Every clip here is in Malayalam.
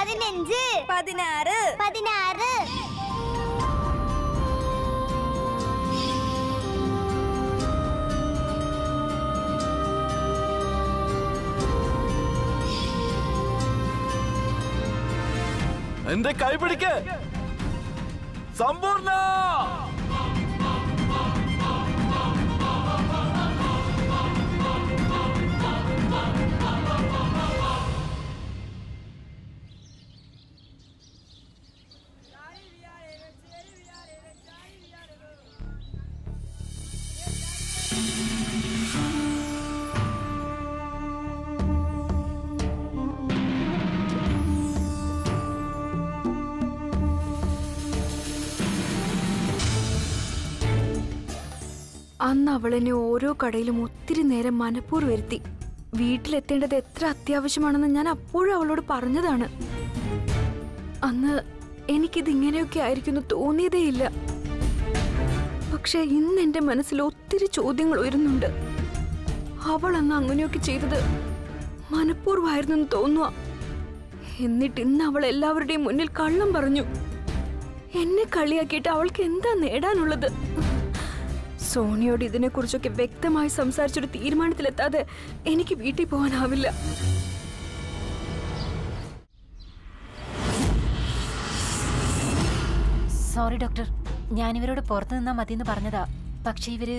പതിനഞ്ച് പതിനാറ് പതിനാറ് എന്റെ കൈ പിടിക്ക് സമ്പൂർണ്ണ അന്ന് അവളെന്നെ ഓരോ കടയിലും ഒത്തിരി നേരം മനപ്പൂർ വരുത്തി വീട്ടിലെത്തേണ്ടത് എത്ര അത്യാവശ്യമാണെന്ന് ഞാൻ അപ്പോഴും അവളോട് പറഞ്ഞതാണ് അന്ന് എനിക്കിത് ഇങ്ങനെയൊക്കെ ആയിരിക്കുന്നു തോന്നിയതേയില്ല പക്ഷെ ഇന്ന് എന്റെ മനസ്സിൽ ഒത്തിരി ചോദ്യങ്ങൾ ഉയരുന്നുണ്ട് അവൾ അന്ന് അങ്ങനെയൊക്കെ ചെയ്തത് മനഃപൂർവ്വമായിരുന്നെന്ന് തോന്നുക എന്നിട്ട് ഇന്ന് അവൾ എല്ലാവരുടെയും മുന്നിൽ കള്ളം പറഞ്ഞു എന്നെ കളിയാക്കിയിട്ട് അവൾക്ക് എന്താ നേടാനുള്ളത് സോണിയോട് ഇതിനെക്കുറിച്ചൊക്കെ വ്യക്തമായി സംസാരിച്ചൊരു തീരുമാനത്തിലെത്താതെ എനിക്ക് വീട്ടിൽ പോകാനാവില്ല സോറി ഡോക്ടർ ഞാനിവരോട് പുറത്തു നിന്നാ മതിയെന്ന് പറഞ്ഞതാ പക്ഷെ ഇവര്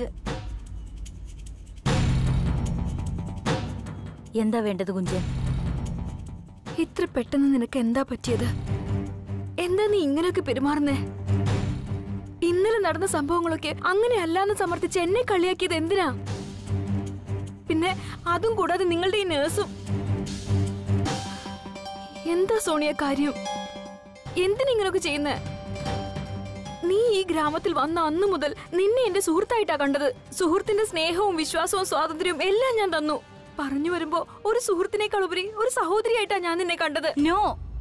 എന്താ വേണ്ടത് കുഞ്ചൻ ഇത്ര പെട്ടെന്ന് നിനക്ക് എന്താ പറ്റിയത് എന്താ നീ ഇങ്ങനെയൊക്കെ പെരുമാറുന്നേ ഇന്നലെ നടന്ന സംഭവങ്ങളൊക്കെ അങ്ങനെയല്ലാന്ന് സമർത്ഥിച്ച് എന്നെ കളിയാക്കിയത് എന്തിനാ പിന്നെ അതും കൂടാതെ നിങ്ങളുടെ ഈ നേഴ്സും എന്താ സോണിയ കാര്യം എന്തിനിങ്ങനൊക്കെ ചെയ്യുന്നേ നീ ഈ ഗ്രാമത്തിൽ വന്ന അന്നു മുതൽ നിന്നെ എന്റെ സുഹൃത്തായിട്ടാ കണ്ടത് സുഹൃത്തിന്റെ സ്നേഹവും വിശ്വാസവും സ്വാതന്ത്ര്യവും എല്ലാം ഞാൻ തന്നു പറഞ്ഞു വരുമ്പോ ഒരു സുഹൃത്തിനേക്കാൾ ഉപരി ഒരു സഹോദരിയായിട്ടാ ഞാൻ നിന്നെ കണ്ടത് നോ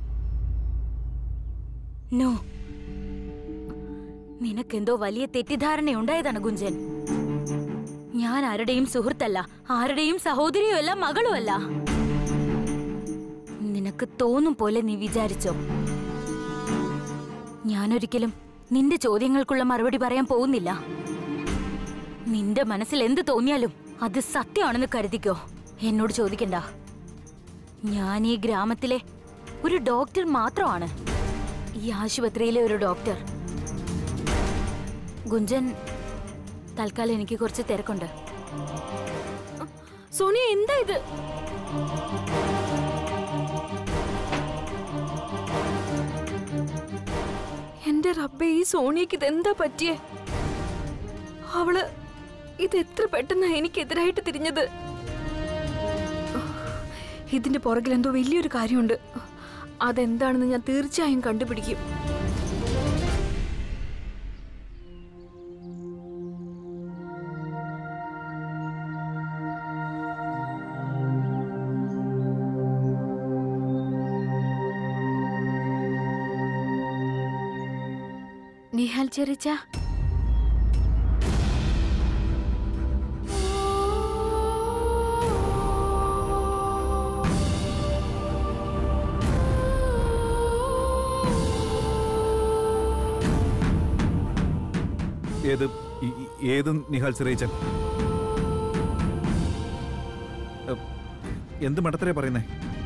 നോ നിനക്കെന്തോ വലിയ തെറ്റിദ്ധാരണയുണ്ടായതാണ് കുഞ്ചൻ ഞാൻ ആരുടെയും സുഹൃത്തല്ല ആരുടെയും സഹോദരിയുമല്ല മകളുമല്ല നിനക്ക് തോന്നും പോലെ നീ വിചാരിച്ചോ ഞാനൊരിക്കലും നിന്റെ ചോദ്യങ്ങൾക്കുള്ള മറുപടി പറയാൻ പോകുന്നില്ല നിന്റെ മനസ്സിൽ എന്ത് തോന്നിയാലും അത് സത്യമാണെന്ന് കരുതിക്കോ എന്നോട് ചോദിക്കണ്ട ഞാൻ ഈ ഗ്രാമത്തിലെ ഒരു ഡോക്ടർ മാത്രമാണ് ഈ ആശുപത്രിയിലെ ഒരു ഡോക്ടർ ഗുഞ്ചൻ തൽക്കാലം എനിക്ക് കുറച്ച് തിരക്കുണ്ട് സോണിയ എന്താ ഇത് എന്റെ റബ്ബെ ഈ സോണിയക്ക് ഇതെന്താ പറ്റിയേ അവള് ഇത് എത്ര പെട്ടെന്നാ എനിക്കെതിരായിട്ട് തിരിഞ്ഞത് ഇതിന്റെ പുറകിൽ എന്തോ വലിയൊരു കാര്യമുണ്ട് അതെന്താണെന്ന് ഞാൻ തീർച്ചയായും കണ്ടുപിടിക്കും നിഹാൽ ചെറിച്ച ഏത് ഈ- ഈ- ഏത് നിഹാൽ ചെറിയച്ചൻ എ, എന്ത് മടത്തരെ പറയുന്നേ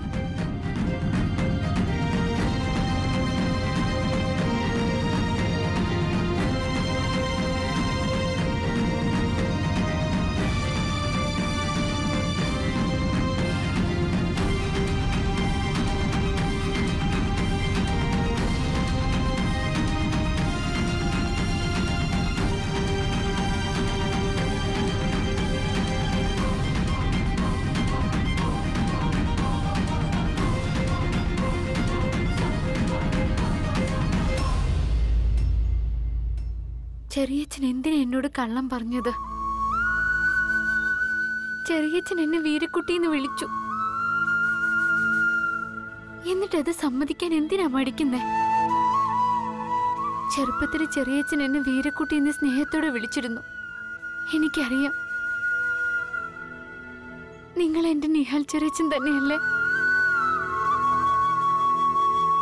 ചെറിയച്ഛൻ എന്തിനാ എന്നോട് കള്ളം പറഞ്ഞത് ചെറിയച്ഛൻ എന്നെ വീരക്കുട്ടി എന്ന് വിളിച്ചു എന്നിട്ട് അത് സമ്മതിക്കാൻ എന്തിനാ മടിക്കുന്നേ ചെറുപ്പത്തിൽ ചെറിയച്ഛൻ എന്നെ വീരക്കുട്ടി എന്ന് സ്നേഹത്തോടെ വിളിച്ചിരുന്നു എനിക്കറിയാം നിങ്ങൾ എന്റെ നിഹാൽ ചെറിയച്ഛൻ തന്നെയല്ലേ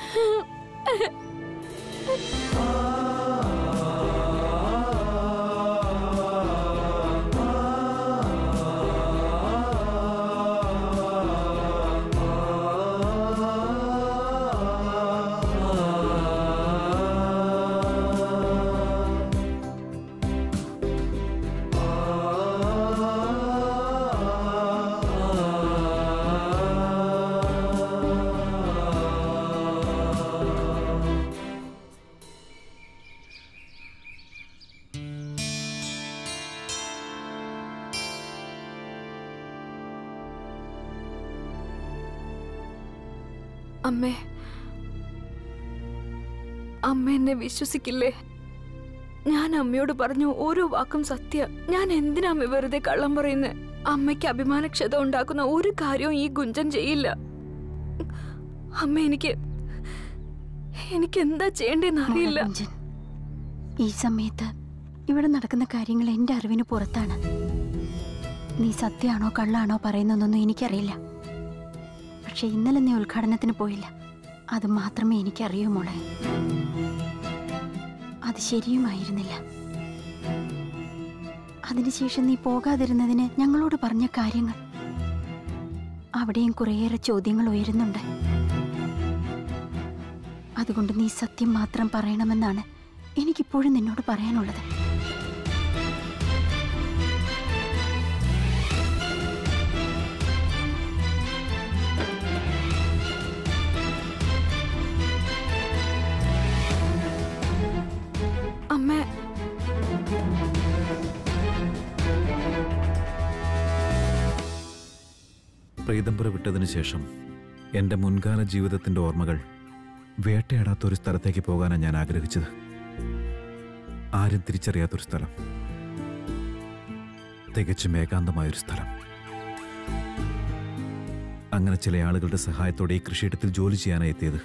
അമ്മേ അമ്മ എന്നെ വിശ്വസിക്കില്ലേ ഞാൻ അമ്മയോട് പറഞ്ഞു ഓരോ വാക്കും സത്യ ഞാൻ എന്തിനാ അമ്മ വെറുതെ കള്ളം പറയുന്നത് അമ്മയ്ക്ക് അഭിമാനക്ഷത ഉണ്ടാക്കുന്ന ഒരു കാര്യവും ഈ ഗുഞ്ചൻ ചെയ്യില്ല അമ്മ എനിക്ക് എനിക്ക് എന്താ ചെയ്യേണ്ടെന്ന് അറിയില്ല മോളെ ഈ സമയത്ത് ഇവിടെ നടക്കുന്ന കാര്യങ്ങൾ എന്റെ അറിവിന് പുറത്താണ് നീ സത്യമാണോ കള്ളാണോ പറയുന്നതെന്നൊന്നും എനിക്കറിയില്ല പക്ഷെ ഇന്നലെ നീ ഉദ്ഘാടനത്തിന് പോയില്ല അത് മാത്രമേ എനിക്കറിയൂ മോളെ അത് ശരിയുമായിരുന്നില്ല അതിനുശേഷം നീ പോകാതിരുന്നതിന് ഞങ്ങളോട് പറഞ്ഞ കാര്യങ്ങൾ അവിടെയും കുറേയേറെ ചോദ്യങ്ങൾ ഉയരുന്നുണ്ട് അതുകൊണ്ട് നീ സത്യം മാത്രം പറയണമെന്നാണ് എനിക്കിപ്പോഴും നിന്നോട് പറയാനുള്ളത് അമ്മ പ്രീതംപുര വിട്ടതിന് ശേഷം എൻ്റെ മുൻകാല ജീവിതത്തിൻ്റെ ഓർമ്മകൾ വേട്ടയാടാത്ത ഒരു സ്ഥലത്തേക്ക് പോകാനാണ് ഞാൻ ആഗ്രഹിച്ചത് ആരും തിരിച്ചറിയാത്തൊരു സ്ഥലം തികച്ചും ഏകാന്തമായൊരു സ്ഥലം അങ്ങനെ ചില ആളുകളുടെ സഹായത്തോടെ ഈ കൃഷിയിടത്തിൽ ജോലി ചെയ്യാനായി എത്തിയത്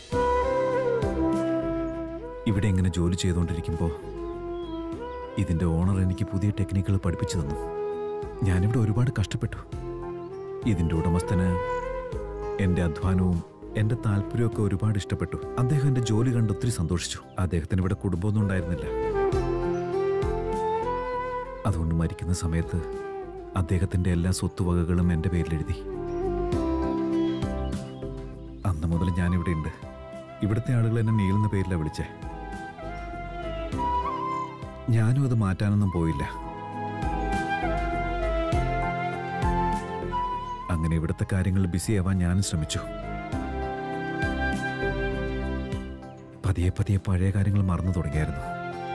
ഇവിടെ ഇങ്ങനെ ജോലി ചെയ്തുകൊണ്ടിരിക്കുമ്പോൾ ഇതിൻ്റെ ഓണർ എനിക്ക് പുതിയ ടെക്നിക്കുകൾ പഠിപ്പിച്ചു തന്നു ഞാനിവിടെ ഒരുപാട് കഷ്ടപ്പെട്ടു ഇതിന്റെ ഉടമസ്ഥന് എന്റെ അധ്വാനവും എന്റെ താല്പര്യമൊക്കെ ഒരുപാട് ഇഷ്ടപ്പെട്ടു അദ്ദേഹം എന്റെ ജോലി കണ്ട് ഒത്തിരി സന്തോഷിച്ചു അദ്ദേഹത്തിന് ഇവിടെ കുടുംബമൊന്നും ഉണ്ടായിരുന്നില്ല അതുകൊണ്ട് മരിക്കുന്ന സമയത്ത് അദ്ദേഹത്തിന്റെ എല്ലാ സ്വത്തുവകകളും എന്റെ പേരിൽ എഴുതി അന്ന് മുതൽ ഞാനിവിടെ ഉണ്ട് ഇവിടുത്തെ ആളുകൾ എന്നെ നീളുന്ന പേരിലാണ് വിളിച്ചേ ഞാനും അത് മാറ്റാനൊന്നും പോയില്ല അങ്ങനെ ഇവിടുത്തെ കാര്യങ്ങൾ ബിസിയാവാൻ ഞാനും ശ്രമിച്ചു പതിയെ പതിയെ പഴയ കാര്യങ്ങൾ മറന്നു തുടങ്ങിയായിരുന്നു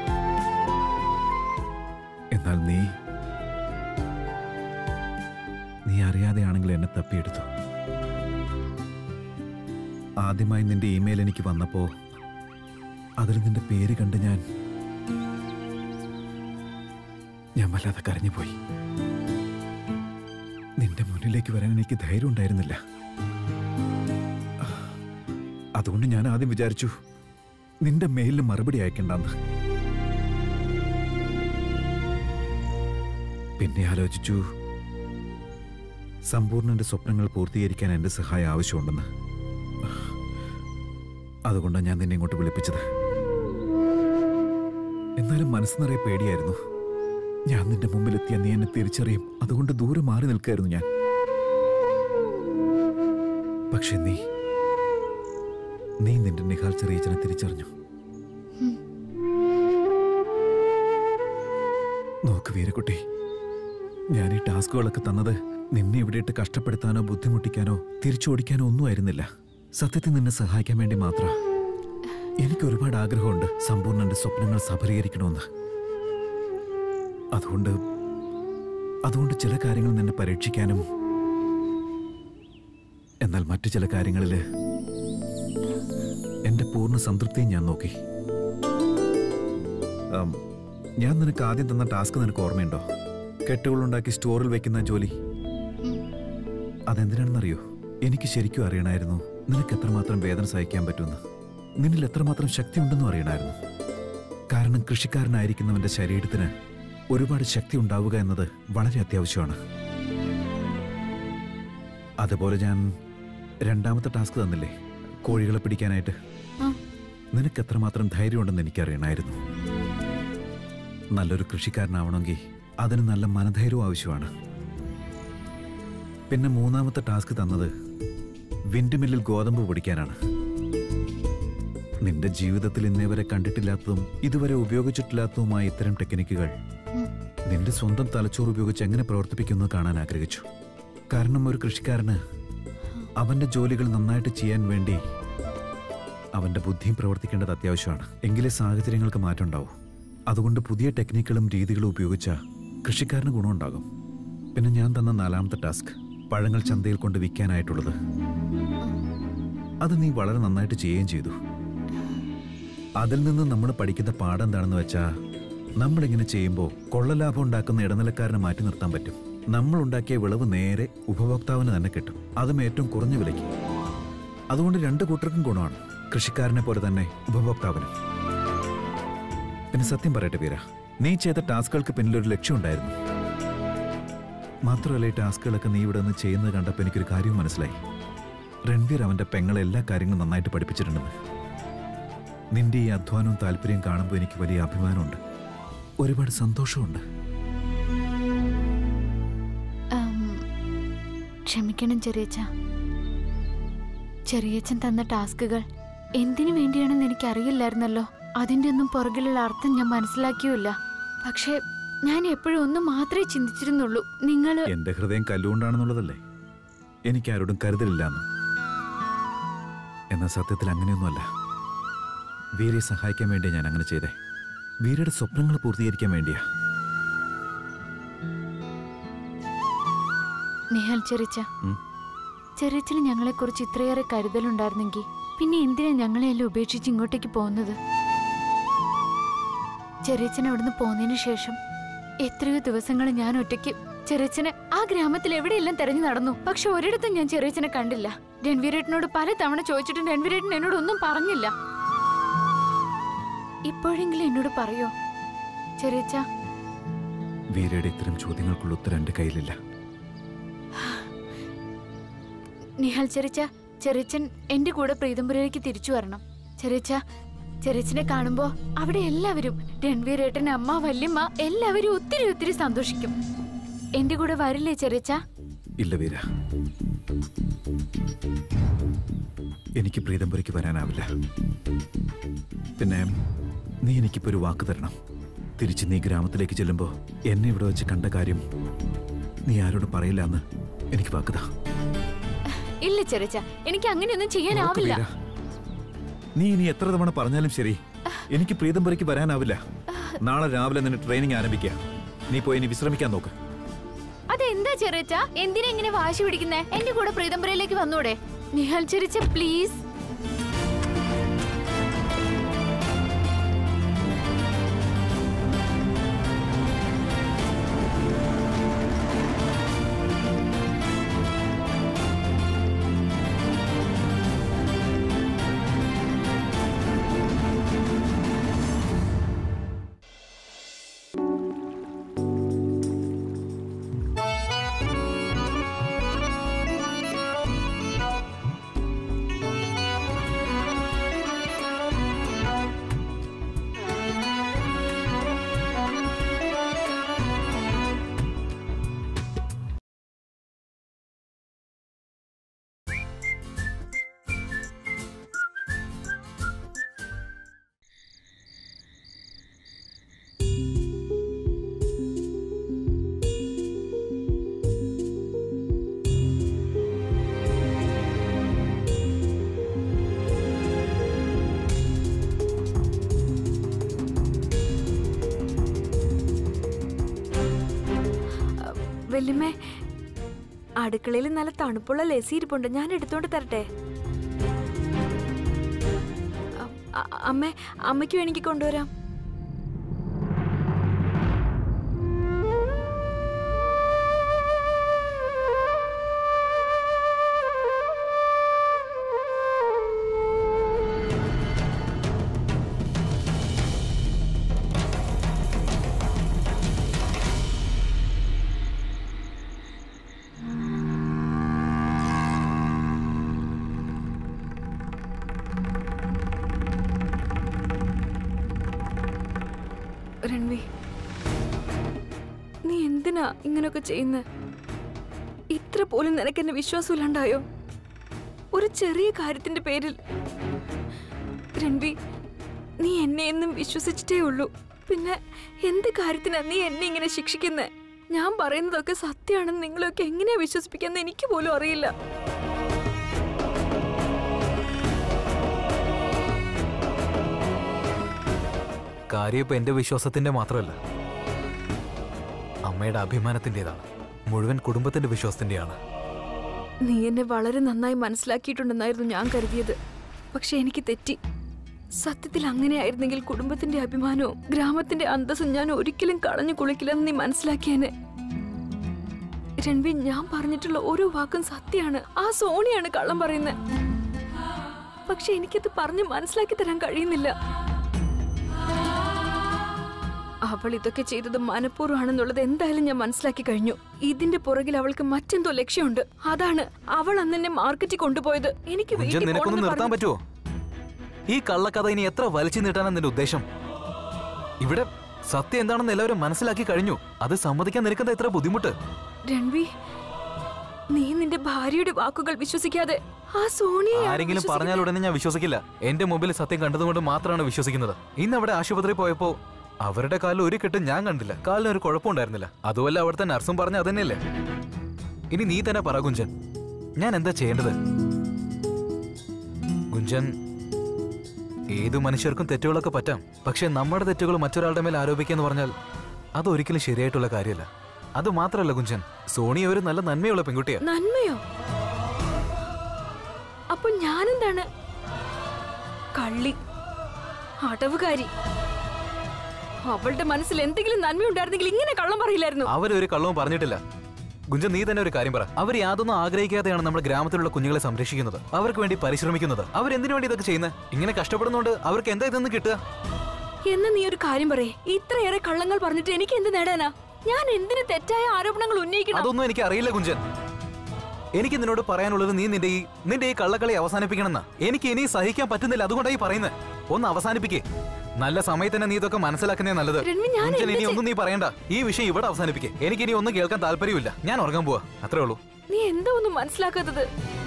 എന്നാൽ നീ നീ അറിയാതെയാണെങ്കിൽ എന്നെ തപ്പിയെടുത്തു ആദ്യമായി നിന്റെ ഇമെയിൽ എനിക്ക് വന്നപ്പോ അതിൽ നിന്റെ പേര് കണ്ട് ഞാൻ ഞാൻ വല്ലാതെ കരഞ്ഞുപോയി നിന്റെ മുന്നിലേക്ക് വരാൻ എനിക്ക് ധൈര്യം ഉണ്ടായിരുന്നില്ല അതുകൊണ്ട് ഞാൻ ആദ്യം വിചാരിച്ചു നിന്റെ മെയിലിന് മറുപടി അയക്കണ്ടെന്ന് പിന്നെ ആലോചിച്ചു സമ്പൂർണ്ണന്റെ സ്വപ്നങ്ങൾ പൂർത്തീകരിക്കാൻ എന്റെ സഹായം ആവശ്യമുണ്ടെന്ന് അതുകൊണ്ടാണ് ഞാൻ നിന്നെ ഇങ്ങോട്ട് വിളിപ്പിച്ചത് എന്നാലും മനസ്സ് നിറയെ പേടിയായിരുന്നു ഞാൻ നിന്റെ മുമ്പിലെത്തിയ നീ എന്നെ തിരിച്ചറിയും അതുകൊണ്ട് ദൂരെ മാറി നിൽക്കായിരുന്നു ഞാൻ പക്ഷെ നീ നീ നിന്റെ നിഹാൽ ചെറിയച്ചനെ തിരിച്ചറിഞ്ഞു നോക്ക് വീരക്കുട്ടി ഞാൻ ഈ ടാസ്കുകളൊക്കെ തന്നത് നിന്നെ ഇവിടെ ഇട്ട് കഷ്ടപ്പെടുത്താനോ ബുദ്ധിമുട്ടിക്കാനോ തിരിച്ചോടിക്കാനോ ഒന്നും ആയിരുന്നില്ല സത്യത്തിൽ നിന്നെ സഹായിക്കാൻ വേണ്ടി മാത്രം എനിക്ക് ഒരുപാട് ആഗ്രഹമുണ്ട് സമ്പൂർണ്ണന്റെ സ്വപ്നങ്ങൾ സഫലീകരിക്കണമെന്ന് അതുകൊണ്ട് അതുകൊണ്ട് ചില കാര്യങ്ങൾ നിന്നെ പരീക്ഷിക്കാനും എന്നാൽ മറ്റു ചില കാര്യങ്ങളിൽ എന്റെ പൂർണ്ണ സംതൃപ്തിയും ഞാൻ നോക്കി ആം, ഞാൻ നിനക്ക് ആദ്യം തന്ന ടാസ്ക് നിനക്ക് ഓർമ്മയുണ്ടോ കെട്ടുകളുണ്ടാക്കി സ്റ്റോറിൽ വെക്കുന്ന ജോലി അതെന്തിനാണെന്നറിയോ എനിക്ക് ശരിക്കും അറിയണമായിരുന്നു നിനക്ക് എത്രമാത്രം വേദന സഹിക്കാൻ പറ്റുമെന്ന് നിന്നിൽ എത്രമാത്രം ശക്തി ഉണ്ടെന്നും അറിയണമായിരുന്നു കാരണം കൃഷിക്കാരനായിരിക്കുന്നവന്റെ ശരീരത്തിന് ഒരുപാട് ശക്തി ഉണ്ടാവുക എന്നത് വളരെ അത്യാവശ്യമാണ് അതുപോലെ ഞാൻ രണ്ടാമത്തെ ടാസ്ക് തന്നില്ലേ കോഴികളെ പിടിക്കാനായിട്ട് ആ. നിനക്ക് എത്രമാത്രം ധൈര്യമുണ്ടെന്ന് എനിക്കറിയണമായിരുന്നു നല്ലൊരു കൃഷിക്കാരനാവണമെങ്കിൽ അതിന് നല്ല മനധൈര്യവും ആവശ്യമാണ് പിന്നെ മൂന്നാമത്തെ ടാസ്ക് തന്നത് വിൻഡ് മില്ലിൽ ഗോതമ്പ് പൊടിക്കാനാണ് നിന്റെ ജീവിതത്തിൽ ഇന്നേ വരെ കണ്ടിട്ടില്ലാത്തതും ഇതുവരെ ഉപയോഗിച്ചിട്ടില്ലാത്തതുമായ ഇത്തരം ടെക്നിക്കുകൾ നിന്റെ സ്വന്തം തലച്ചോറ് ഉപയോഗിച്ച് എങ്ങനെ പ്രവർത്തിപ്പിക്കുന്നത് കാണാൻ ആഗ്രഹിച്ചു കാരണം ഒരു കൃഷിക്കാരന് അവന്റെ ജോലികൾ നന്നായിട്ട് ചെയ്യാൻ വേണ്ടി അവന്റെ ബുദ്ധിയും പ്രവർത്തിക്കേണ്ടത് അത്യാവശ്യമാണ് എങ്കിലേ സാഹചര്യങ്ങൾക്ക് മാറ്റം ഉണ്ടാവും അതുകൊണ്ട് പുതിയ ടെക്നിക്കുകളും രീതികളും ഉപയോഗിച്ച കൃഷിക്കാരന് ഗുണമുണ്ടാകും പിന്നെ ഞാൻ തന്ന നാലാമത്തെ ടാസ്ക് പഴങ്ങൾ ചന്തയിൽ കൊണ്ട് വിൽക്കാനായിട്ടുള്ളത് അത് നീ വളരെ നന്നായിട്ട് ചെയ്യുകയും ചെയ്തു അതിൽ നിന്ന് നമ്മൾ പഠിക്കുന്ന പാഠം എന്താണെന്ന് വെച്ചാൽ നമ്മളിങ്ങനെ ചെയ്യുമ്പോൾ കൊള്ളലാഭം ഉണ്ടാക്കുന്ന ഇടനിലക്കാരനെ മാറ്റി നിർത്താൻ പറ്റും നമ്മൾ ഉണ്ടാക്കിയ വിളവ് നേരെ ഉപഭോക്താവിന് തന്നെ കിട്ടും അതും ഏറ്റവും കുറഞ്ഞ വിലയ്ക്ക് അതുകൊണ്ട് രണ്ട് കൂട്ടർക്കും ഗുണമാണ് കൃഷിക്കാരനെ പോലെ തന്നെ ഉപഭോക്താവിനും പിന്നെ സത്യം പറയട്ടെ വീര നീ ചെയ്ത ടാസ്കുകൾക്ക് പിന്നിൽ ഒരു ലക്ഷ്യമുണ്ടായിരുന്നു മാത്രമല്ല ഈ ടാസ്കുകളൊക്കെ നീ ഇവിടെ നിന്ന് ചെയ്യുന്നത് കണ്ടപ്പോൾ എനിക്കൊരു കാര്യം മനസ്സിലായി രൺവീർ അവന്റെ പെങ്ങളെ എല്ലാ കാര്യങ്ങളും നന്നായിട്ട് പഠിപ്പിച്ചിട്ടുണ്ടെന്ന് നിന്റെ ഈ അധ്വാനവും താല്പര്യവും കാണുമ്പോൾ എനിക്ക് വലിയ അഭിമാനമുണ്ട് ഒരുപാട് സന്തോഷമുണ്ട് ഉം, ക്ഷമിക്കണം ചെറിയച്ച ചെറിയച്ചൻ തന്ന ടാസ്കുകൾ എന്തിനു വേണ്ടിയാണെന്ന് എനിക്ക് അറിയില്ലായിരുന്നല്ലോ അതിന്റെ ഒന്നും പുറകിലുള്ള അർത്ഥം ഞാൻ മനസ്സിലാക്കിയുമില്ല പക്ഷേ ഞാൻ എപ്പോഴും ഒന്ന് മാത്രമേ ചിന്തിച്ചിരുന്നുള്ളൂ നിങ്ങൾ എന്റെ ഹൃദയം കല്ലുകൊണ്ടാണെന്നുള്ളതല്ലേ എനിക്ക് ആരോടും കരുതലില്ലാന്ന് എന്നാൽ സത്യത്തിൽ അങ്ങനെയൊന്നുമല്ല വീരയെ സഹായിക്കാൻ വേണ്ടിയാ ഞാൻ അങ്ങനെ ചെയ്തേ വീരയുടെ സ്വപ്നങ്ങൾ പൂർത്തീകരിക്കാൻ വേണ്ടിയാ നിഹാൽ ചെറിച്ച ഉം. ചെറിയച്ചന് ഞങ്ങളെക്കുറിച്ച് ഇത്രയേറെ കരുതലുണ്ടായിരുന്നെങ്കിൽ പിന്നെ എന്തിനാ ഞങ്ങളെയെല്ലാം ഉപേക്ഷിച്ച് ഇങ്ങോട്ടേക്ക് പോകുന്നത് ചെറിയച്ചൻ അവിടുന്ന് പോന്നതിന് ശേഷം എത്രയോ ദിവസങ്ങൾ ഞാൻ ഒറ്റയ്ക്ക് ചെറിയച്ചനെ ആ ഗ്രാമത്തിൽ എവിടെയെല്ലാം തെരഞ്ഞു നടന്നു പക്ഷെ ഒരിടത്തും ഞാൻ ചെറിയച്ചനെ കണ്ടില്ല രൺവീരേട്ടനോട് പല തവണ ചോദിച്ചിട്ടും രൺവീരേട്ടൻ എന്നോട് ഒന്നും പറഞ്ഞില്ല ഇപ്പോഴെങ്കിലും എന്നോട് പറയോ ചെറിയച്ച വീരയുടെ ഇത്തരം ചോദ്യങ്ങൾക്കുള്ള ഉത്തരം എന്റെ കയ്യിലില്ല നിഹാൽ ചെറിച്ച ചെറിച്ചൻ എന്റെ കൂടെ പ്രീതംപുരയിലേക്ക് തിരിച്ചു വരണം ചെറിച്ച ചെറിച്ചനെ കാണുമ്പോ അവിടെ എല്ലാവരും രൺവീരേട്ടൻ അമ്മ വല്യമ്മ എല്ലാവരും ഒത്തിരി ഒത്തിരി സന്തോഷിക്കും എന്റെ കൂടെ വരില്ലേ ചെറിച്ച ഇല്ല വീര എനിക്ക് പ്രീതംപുരയ്ക്ക് വരാനാവില്ല പിന്നെ നീ എനിക്കിപ്പോ ഒരു വാക്ക് തരണം തിരിച്ച് നീ ഗ്രാമത്തിലേക്ക് ചെല്ലുമ്പോ എന്നെ ഇവിടെ വെച്ച് കണ്ട കാര്യം നീ ആരോടും പറയില്ല എന്ന് എനിക്ക് വാക്കുതാ ഇല്ല ചെറിച്ച എനിക്ക് അങ്ങനെയൊന്നും നോക്ക് ചെയ്യാനാവില്ല വീര, നീ ഇനി എത്ര തവണ പറഞ്ഞാലും ശരി എനിക്ക് പ്രീതംപുരയ്ക്ക് വരാനാവില്ല നാളെ രാവിലെ നിന്നെ ട്രെയിനിങ് ആരംഭിക്കുക നീ പോയി ഇനി വിശ്രമിക്കാൻ നോക്ക് അതെന്താ ചെറിച്ച എന്തിനാ ഇങ്ങനെ വാശി പിടിക്കുന്നേ എന്റെ കൂടെ പ്രീതംപുരയിലേക്ക് വന്നൂടെ നിഹാൽ ചെറിച്ച പ്ലീസ് വല്യമ്മേ അടുക്കളയിൽ നല്ല തണുപ്പുള്ള ലസി ഇരിപ്പുണ്ട് ഞാൻ എടുത്തോണ്ട് തരട്ടെ അ- അ- അമ്മേ അമ്മയ്ക്ക് വേണമെങ്കിൽ കൊണ്ടുവരാം എന്തിനാ ഇങ്ങനൊക്കെ ചെയ്യുന്നത് ഇത്ര പോലും നിനക്ക് എന്നെ വിശ്വാസമില്ലാണ്ടായോ ഒരു ചെറിയ കാര്യത്തിന്റെ പേരിൽ രൺവി നീ എന്നെ എന്നും വിശ്വസിച്ചിട്ടേ ഉള്ളൂ പിന്നെ എന്ത് കാര്യത്തിനാ നീ എന്നെ ഇങ്ങനെ ശിക്ഷിക്കുന്നേ ഞാൻ പറയുന്നതൊക്കെ സത്യമാണെന്ന് നിങ്ങളൊക്കെ എങ്ങനെയാ വിശ്വസിപ്പിക്കാന്ന് എനിക്ക് പോലും അറിയില്ല കാര്യം ഇപ്പൊ എന്റെ വിശ്വാസത്തിന്റെ മാത്രമല്ല അമ്മയുടെ അഭിമാനത്തിന്റേതാണ് മുഴുവൻ കുടുംബത്തിന്റെ വിശ്വാസത്തിന്റെയാണ് നീ എന്നെ വളരെ നന്നായി മനസ്സിലാക്കിയിട്ടുണ്ടെന്നായിരുന്നു ഞാൻ കരുതിയത് പക്ഷെ എനിക്ക് തെറ്റി സത്യത്തിൽ അങ്ങനെയായിരുന്നെങ്കിൽ കുടുംബത്തിന്റെ അഭിമാനവും ഗ്രാമത്തിന്റെ അന്തസ്സും ഞാൻ ഒരിക്കലും കളഞ്ഞു കുളിക്കില്ലെന്ന് നീ മനസ്സിലാക്കിയേനെ രൺവി ഞാൻ പറഞ്ഞിട്ടുള്ള ഓരോ വാക്കും സത്യമാണ് ആ സോണിയാണ് കള്ളം പറയുന്നത് പക്ഷെ എനിക്കത് പറഞ്ഞ് മനസ്സിലാക്കി തരാൻ കഴിയുന്നില്ല അവൾ ഇതൊക്കെ ചെയ്തത് മനഃപൂർവ്വമാണെന്നുള്ളത് എന്തായാലും ഞാൻ മനസ്സിലാക്കി കഴിഞ്ഞു ഇതിന്റെ പുറകിൽ അവൾക്ക് മറ്റെന്തോ ലക്ഷ്യമുണ്ട് അതാണ് അവൾ അന്ന് എന്നെ മാർക്കറ്റിൽ കൊണ്ടുപോയത് എനിക്ക് കുഞ്ചൻ വീട്ടിൽ നിനക്കൊന്ന് പോണെന്ന് നിർത്താൻ പറഞ്ഞു. പറ്റുമോ ഈ കള്ളക്കഥ ഇനി എത്ര വലിച്ചു നീട്ടാനാണ് നിന്റെ ഉദ്ദേശം ഇവിടെ സത്യം എന്താണെന്ന് എല്ലാവരും മനസ്സിലാക്കി കഴിഞ്ഞു അത് സമ്മതിക്കാൻ നിനക്കെന്താ ഇത്ര ബുദ്ധിമുട്ട് രൺവി നീ നിന്റെ ഭാര്യയുടെ വാക്കുകൾ വിശ്വസിക്കാതെ ആ സോണിയെ ആരെങ്കിലും പറഞ്ഞാൽ ഉടനെ ഞാൻ വിശ്വസിക്കില്ല എന്റെ മുമ്പിൽ സത്യം കണ്ടതുകൊണ്ട് മാത്രമാണ് വിശ്വസിക്കുന്നത് ഇന്ന് അവിടെ ആശുപത്രി പോയപ്പോ അവരുടെ കാലിൽ ഒരു കെട്ടും ഞാൻ കണ്ടില്ല കാലിന് ഒരു കുഴപ്പമുണ്ടായിരുന്നില്ല അതുമല്ല അവിടുത്തെ നർസും പറഞ്ഞ അതന്നെയല്ലേ ഇനി നീ തന്നെ പറ കുഞ്ചൻ ഞാൻ എന്താ ചെയ്യേണ്ടത് കുഞ്ചൻ ഏതു മനുഷ്യർക്കും തെറ്റുകളൊക്കെ പറ്റാം പക്ഷെ നമ്മുടെ തെറ്റുകൾ മറ്റൊരാളുടെ മേൽ ആരോപിക്കാന്ന് പറഞ്ഞാൽ അതൊരിക്കലും ശരിയായിട്ടുള്ള കാര്യമല്ല അത് മാത്രമല്ല കുഞ്ചൻ സോണി ഒരു നല്ല നന്മയുള്ള പെൺകുട്ടിയാ നന്മയോ അപ്പൊ ഞാനെന്താണ് കള്ളി അടവുകാരി അവളുടെ മനസ്സിൽ എന്തെങ്കിലും നന്മയുണ്ടായിരുന്നെങ്കിൽ ഇങ്ങനെ കള്ളം പറയില്ലായിരുന്നു അവരൊരു കള്ളവും പറഞ്ഞിട്ടില്ല ഗുഞ്ചൻ നീ തന്നെ ഒരു കാര്യം പറ അവർ യാതൊന്നും ആഗ്രഹിക്കാതെയാണ് നമ്മുടെ ഗ്രാമത്തിലുള്ള കുഞ്ഞുങ്ങളെ സംരക്ഷിക്കുന്നത് അവർക്ക് വേണ്ടി പരിശ്രമിക്കുന്നത് അവരെന്തിനു വേണ്ടി ഇതൊക്കെ ചെയ്യുന്നത് ഇങ്ങനെ കഷ്ടപ്പെടുന്നതുകൊണ്ട് അവർക്ക് എന്താ ഇതെന്ന് കിട്ടുക എന്ന് നീ ഒരു കാര്യം പറയേ ഇത്രയേറെ കള്ളങ്ങൾ പറഞ്ഞിട്ട് എനിക്ക് എന്ത് നേടാനാ ഞാൻ എന്തിന് തെറ്റായ ആരോപണങ്ങൾ ഉന്നയിക്കണം അതൊന്നും എനിക്ക് അറിയില്ല കുഞ്ചൻ എനിക്ക് നിന്നോട് പറയാനുള്ളത് നീ നിന്റെ ഈ നിന്റെ ഈ കള്ളക്കളി അവസാനിപ്പിക്കണമെന്നാ എനിക്ക് ഇനി സഹിക്കാൻ പറ്റുന്നില്ല അതുകൊണ്ടായി പറയുന്നത് ഒന്ന് അവസാനിപ്പിക്കേ നല്ല സമയത്ത് തന്നെ നീ ഇതൊക്കെ മനസ്സിലാക്കുന്നേ നല്ലത് രൺവി, ഞാൻ കുഞ്ചൻ, എന്ത് ഇനി ചെയ്- ഒന്നും നീ പറയണ്ട ഈ വിഷയം ഇവിടെ അവസാനിപ്പിക്കേ എനിക്ക് ഇനി ഒന്നും കേൾക്കാൻ താല്പര്യമില്ല ഞാൻ ഉറങ്ങാൻ പോവാ അത്രേ ഉള്ളൂ നീ എന്താ ഒന്നും മനസ്സിലാക്കാത്തത്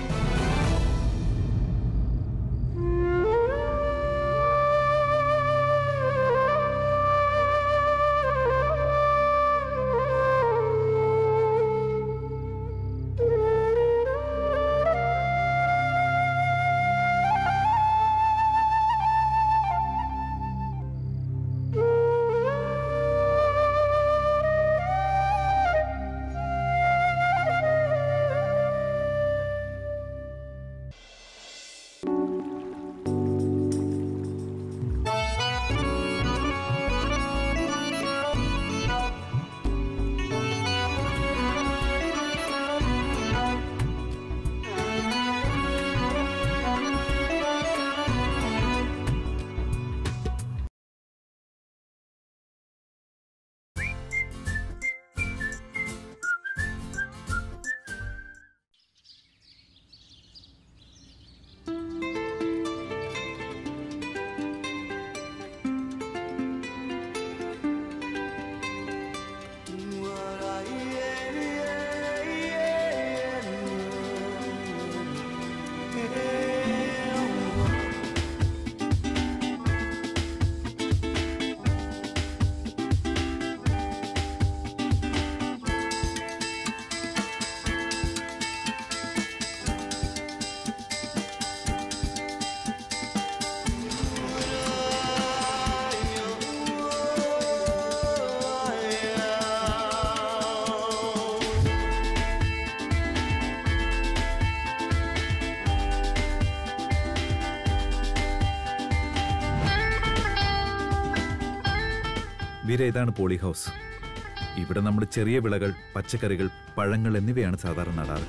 വീര ഇതാണ് പോളി ഹൗസ് ഇവിടെ നമ്മൾ ചെറിയ വിളകൾ പച്ചക്കറികൾ പഴങ്ങൾ എന്നിവയാണ് സാധാരണ നടാറ്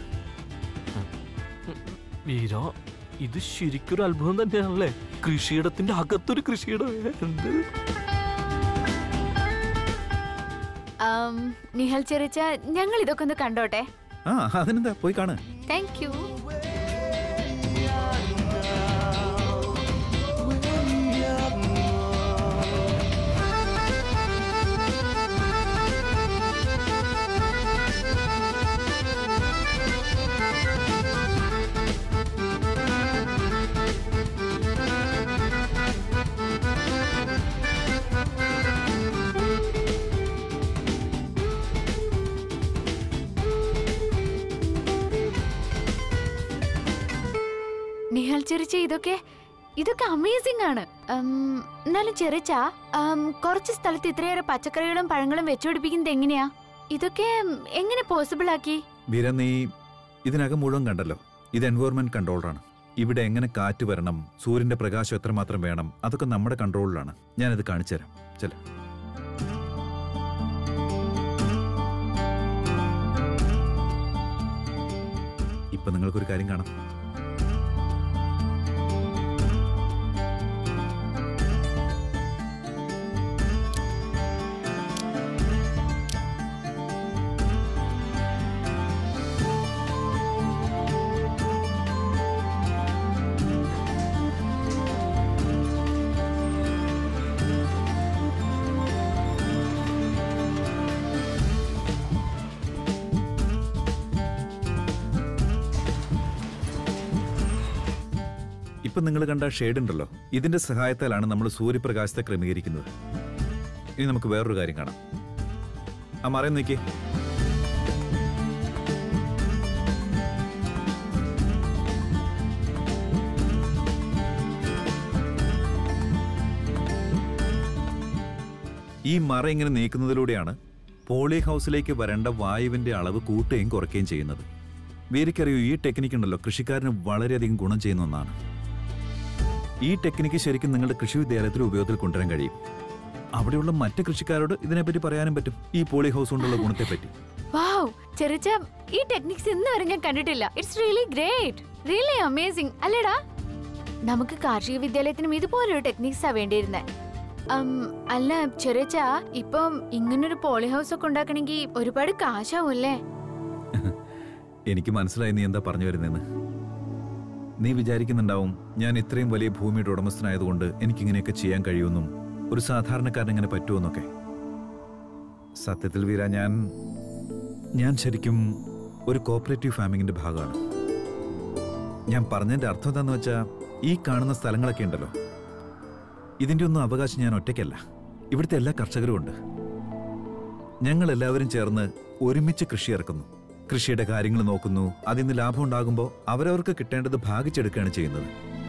വീര ഇത് ശരിക്കൊരു അത്ഭുതം തന്നെയാണല്ലേ കൃഷിയിടത്തിന്റെ അകത്തൊരു കൃഷിയിടം എന്ത് ആം, നിഹൽ ചെറിച്ച ഞങ്ങൾ ഇതൊക്കെ ഒന്ന് കണ്ടോട്ടെ ആ അതിനെന്താ പോയി കാണ് താങ്ക് യു നിഹാൽ ചെറിച്ച ഇതൊക്കെ ഇതൊക്കെ അമേസിംഗ് ആണ് ഉം, എന്നാലും ചെറിച്ച കുറച്ച് സ്ഥലത്ത് ഇത്രയേറെ പച്ചക്കറികളും പഴങ്ങളും വെച്ചുപിടിപ്പിക്കുന്നത് എങ്ങനെയാ ഇതൊക്കെ ഉം, എങ്ങനെ പോസിബിൾ ആക്കി വീര നീ ഇതിനകം മുഴുവൻ കണ്ടല്ലോ ഇത് എൻവയോൺമെന്റ് കൺട്രോളറാണ് ഇവിടെ എങ്ങനെ കാറ്റ് വരണം സൂര്യന്റെ പ്രകാശം എത്രമാത്രം വേണം അതൊക്കെ നമ്മുടെ കൺട്രോളിലാണ് ഞാനത് കാണിച്ചു തരാം ചെല ഇപ്പൊ നിങ്ങൾക്കൊരു കാര്യം കാണാം ഇപ്പൊ നിങ്ങൾ കണ്ട ഷെയ്ഡ് ഉണ്ടല്ലോ ഇതിന്റെ സഹായത്താലാണ് നമ്മൾ സൂര്യപ്രകാശത്തെ ക്രമീകരിക്കുന്നത് ഇനി നമുക്ക് വേറൊരു കാര്യം കാണാം ആ മറയം നോക്കി ഈ മറ ഇങ്ങനെ നീക്കുന്നതിലൂടെയാണ് പോളി ഹൗസിലേക്ക് വരേണ്ട വായുവിന്റെ അളവ് കൂട്ടുകയും കുറയ്ക്കുകയും ചെയ്യുന്നത് വീരിക്കറിയൂ ഈ ടെക്നിക്ക് ഉണ്ടല്ലോ കൃഷിക്കാരന് വളരെയധികം ഗുണം ചെയ്യുന്ന ഒന്നാണ് ഈ ടെക്നിക്ക് ശരിക്കും നിങ്ങളുടെ കൃഷി വിദ്യാലയത്തിൽ ഉപയോഗത്തിൽ കൊണ്ടുവരാൻ കഴിയും അവിടെയുള്ള മറ്റ് കൃഷിക്കാരോട് ഇതിനെപ്പറ്റി പറയാനും പറ്റും ഈ പോളി ഹൗസ് കൊണ്ടുള്ള ഗുണത്തെപ്പറ്റി വാവ് ചെറിച്ച ഈ ടെക്നിക്സ് ഇന്ന് വരെ ഞാൻ കണ്ടിട്ടില്ല it's really great really amazing അല്ലേടാ നമുക്ക് കാർഷിക വിദ്യാലയത്തിനും ഇതുപോലൊരു ടെക്നിക്സാ വേണ്ടിയിരുന്നേ ഉം, അല്ല ചെറിച്ച ഇപ്പം ഇങ്ങനൊരു പോളി ഹൗസ് ഒക്കെ ഉണ്ടാക്കണമെങ്കിൽ ഒരുപാട് കാശാവൂല്ലേ എനിക്ക് മനസ്സിലായി നീ എന്താ പറഞ്ഞു വരുന്നതെന്ന് നീ വിചാരിക്കുന്നുണ്ടാവും ഞാൻ ഇത്രയും വലിയ ഭൂമിയുടെ ഉടമസ്ഥനായതുകൊണ്ട് എനിക്കിങ്ങനെയൊക്കെ ചെയ്യാൻ കഴിയുമെന്നും ഒരു സാധാരണക്കാരൻ ഇങ്ങനെ പറ്റുമെന്നൊക്കെ സത്യത്തിൽ വീര ഞാൻ ഞാൻ ശരിക്കും ഒരു കോപ്പറേറ്റീവ് ഫാമിങ്ങിന്റെ ഭാഗമാണ് ഞാൻ പറഞ്ഞതിന്റെ അർത്ഥം എന്താന്ന് വെച്ചാൽ ഈ കാണുന്ന സ്ഥലങ്ങളൊക്കെ ഉണ്ടല്ലോ ഇതിന്റെ ഒന്നും അവകാശം ഞാൻ ഒറ്റയ്ക്കല്ല ഇവിടുത്തെ എല്ലാ കർഷകരും ഉണ്ട് ഞങ്ങൾ എല്ലാവരും ചേർന്ന് ഒരുമിച്ച് കൃഷി ഇറക്കുന്നു കൃഷിയുടെ കാര്യങ്ങൾ നോക്കുന്നു അതിൽ നിന്ന് ലാഭം ഉണ്ടാകുമ്പോൾ അവരവർക്ക് കിട്ടേണ്ടത് ഭാഗിച്ചെടുക്കുകയാണ് ചെയ്യുന്നത്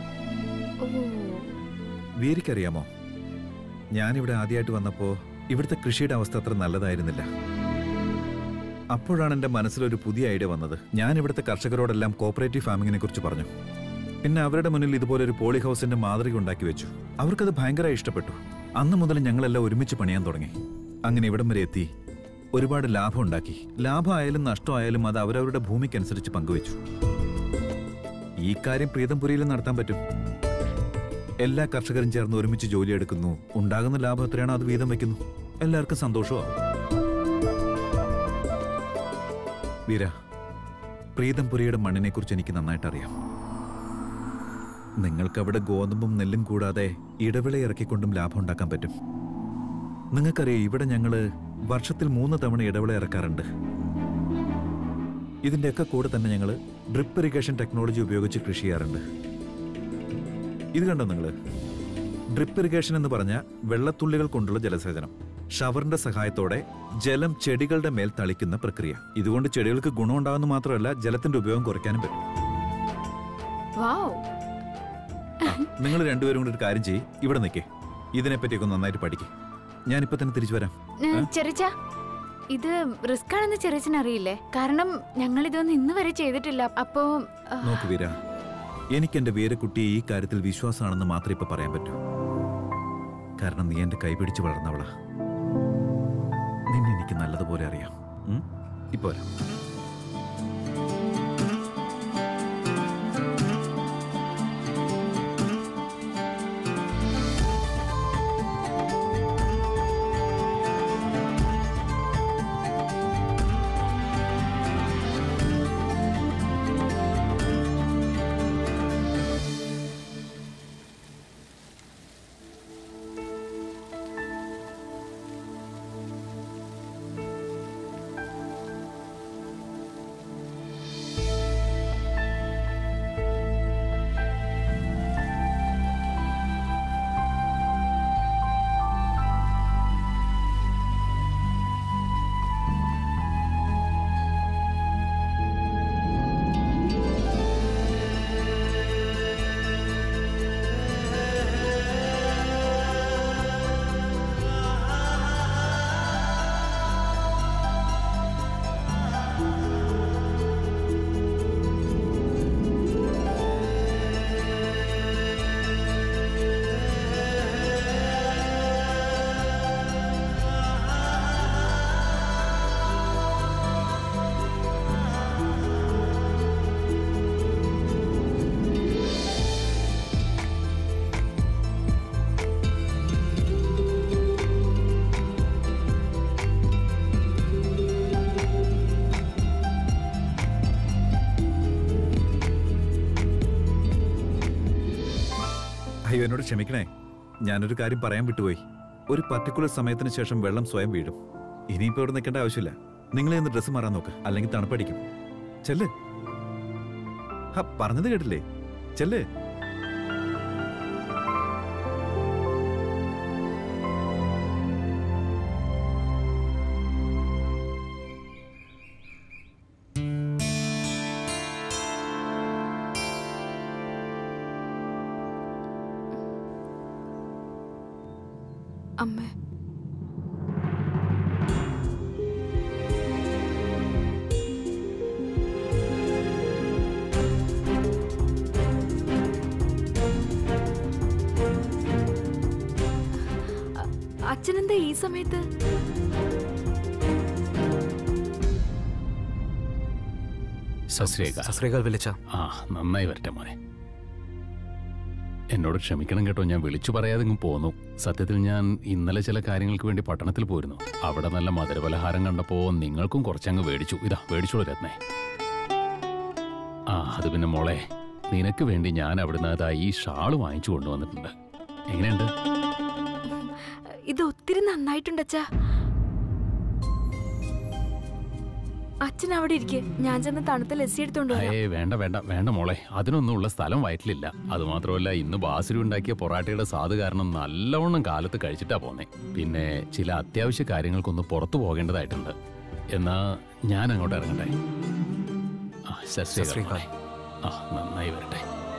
വീരിക്കറിയാമോ ഞാനിവിടെ ആദ്യമായിട്ട് വന്നപ്പോൾ ഇവിടുത്തെ കൃഷിയുടെ അവസ്ഥ അത്ര നല്ലതായിരുന്നില്ല അപ്പോഴാണ് എൻ്റെ മനസ്സിലൊരു പുതിയ ഐഡിയ വന്നത് ഞാൻ ഇവിടുത്തെ കർഷകരോടെല്ലാം കോപ്പറേറ്റീവ് ഫാമിങ്ങിനെ കുറിച്ച് പറഞ്ഞു പിന്നെ അവരുടെ മുന്നിൽ ഇതുപോലെ ഒരു പോളി ഹൗസിന്റെ മാതൃക ഉണ്ടാക്കി വെച്ചു അവർക്കത് ഭയങ്കരമായി ഇഷ്ടപ്പെട്ടു അന്ന് മുതൽ ഞങ്ങളെല്ലാം ഒരുമിച്ച് പണിയാൻ തുടങ്ങി അങ്ങനെ ഇവിടം വരെ എത്തി ഒരുപാട് ലാഭം ഉണ്ടാക്കി ലാഭമായാലും നഷ്ടമായാലും അത് അവരവരുടെ ഭൂമിക്കനുസരിച്ച് പങ്കുവച്ചു ഈ കാര്യം പ്രീതംപുരിയിലും നടത്താൻ പറ്റും എല്ലാ കർഷകരും ചേർന്ന് ഒരുമിച്ച് ജോലിയെടുക്കുന്നു ഉണ്ടാകുന്ന ലാഭം എത്രയാണോ അത് വീതം വെക്കുന്നു എല്ലാവർക്കും സന്തോഷമാവും വീര പ്രീതംപുരിയുടെ മണ്ണിനെ കുറിച്ച് എനിക്ക് നന്നായിട്ട് അറിയാം നിങ്ങൾക്ക് അവിടെ ഗോതമ്പും നെല്ലും കൂടാതെ ഇടവിള ഇറക്കിക്കൊണ്ടും ലാഭം ഉണ്ടാക്കാൻ പറ്റും നിങ്ങൾക്കറിയാം ഇവിടെ ഞങ്ങള് വർഷത്തിൽ മൂന്ന് തവണ ഇടവിള ഇറക്കാറുണ്ട് ഇതിന്റെയൊക്കെ കൂടെ തന്നെ ഞങ്ങൾ ഡ്രിപ്പ് ഇറിഗേഷൻ ടെക്നോളജി ഉപയോഗിച്ച് കൃഷി ചെയ്യാറുണ്ട് ഇത് കണ്ടോ നിങ്ങൾ ഡ്രിപ്പ് ഇറിഗേഷൻ എന്ന് പറഞ്ഞ വെള്ളത്തുള്ളികൾ കൊണ്ടുള്ള ജലസേചനം ഷവറിന്റെ സഹായത്തോടെ ജലം ചെടികളുടെ മേൽ തളിക്കുന്ന പ്രക്രിയ ഇതുകൊണ്ട് ചെടികൾക്ക് ഗുണമുണ്ടാകുന്ന മാത്രമല്ല ജലത്തിന്റെ ഉപയോഗം കുറയ്ക്കാനും പറ്റും വാവ് നിങ്ങൾ രണ്ടുപേരും കൂടി ഒരു കാര്യം ചെയ്യ് ഇവിടെ നിൽക്കേ ഇതിനെപ്പറ്റിയൊക്കെ നന്നായിട്ട് പഠിക്കും ഞാനിപ്പോ തന്നെ തിരിച്ചു വരാം ചെറിച്ച ഇത് റിസ്ക് ആണെന്ന് ചെറിച്ചന് അറിയില്ലേ കാരണം ഞങ്ങൾ ഇതൊന്നും ഇന്ന് വരെ ചെയ്തിട്ടില്ല അപ്പോ ആ, നോക്ക് വീര എനിക്ക് എന്റെ വീരക്കുട്ടിയെ ഈ കാര്യത്തിൽ വിശ്വാസമാണെന്ന് മാത്രമേ ഇപ്പൊ പറയാൻ പറ്റൂ കാരണം നീ എന്റെ കൈപിടിച്ച് വളർന്നവളാ നിന്നെ എനിക്ക് നല്ലതുപോലെ അറിയാം ഉം? ഇപ്പൊ വരാം എന്നോട് ക്ഷമിക്കണേ ഞാനൊരു കാര്യം പറയാൻ വിട്ടുപോയി ഒരു പർട്ടിക്കുലർ സമയത്തിന് ശേഷം വെള്ളം സ്വയം വീഴും ഇനിയിപ്പോ ഇവിടെ നിൽക്കേണ്ട ആവശ്യമില്ല നിങ്ങളെ ഒന്ന് ഡ്രസ്സ് മാറാൻ നോക്ക് അല്ലെങ്കിൽ തണുപ്പടിക്കും ചെല്ല് ഹ, പറഞ്ഞത് കേട്ടില്ലേ ചെല്ല് അമ്മേ അ- അച്ഛനെന്താ ഈ സമയത്ത് സശ്രീക സസ്രീകാൽ വിളിച്ച ആ നന്നായി വരട്ടെ മോനെ എന്നോട് ക്ഷമിക്കണം കേട്ടോ ഞാൻ വിളിച്ചു പറയാതെ ഇങ്ങ് പോന്നു സത്യത്തിൽ ഞാൻ ഇന്നലെ ചില കാര്യങ്ങൾക്ക് വേണ്ടി പട്ടണത്തിൽ പോയിരുന്നു അവിടെ നല്ല മധുരപലഹാരം കണ്ടപ്പോ നിങ്ങൾക്കും കുറച്ചങ്ങ് മേടിച്ചു ഇതാ മേടിച്ചോളൂ രത്നേ ആ അത് പിന്നെ മോളെ നിനക്ക് വേണ്ടി ഞാൻ അവിടുന്ന് അതാ ഈ ഷാള് വാങ്ങിച്ചു കൊണ്ടുവന്നിട്ടുണ്ട് എങ്ങനെയുണ്ട് ഇത് ഒത്തിരി നന്നായിട്ടുണ്ട് അച്ഛാ അച്ഛൻ അവിടെ ഇരിക്കെ ഞാൻ ചെന്ന് തണുത്ത ലസ്സി എടുത്തോണ്ട് വരാം ഏ വേണ്ട വേണ്ട വേണ്ട മോളെ അതിനൊന്നുമുള്ള സ്ഥലം വയറ്റിലില്ല അതുമാത്രമല്ല ഇന്ന് ബാസുരി ഉണ്ടാക്കിയ പൊറാട്ടയുടെ സ്വാദ് കാരണം നല്ലവണ്ണം കാലത്ത് കഴിച്ചിട്ടാ പോന്നെ പിന്നെ ചില അത്യാവശ്യ കാര്യങ്ങൾക്കൊന്ന് പുറത്തു പോകേണ്ടതായിട്ടുണ്ട് എന്നാ ഞാൻ അങ്ങോട്ട് ഇറങ്ങട്ടെ ആ ശരി സത് ശ്രീ അകാൽ. ആ നന്നായി വരട്ടെ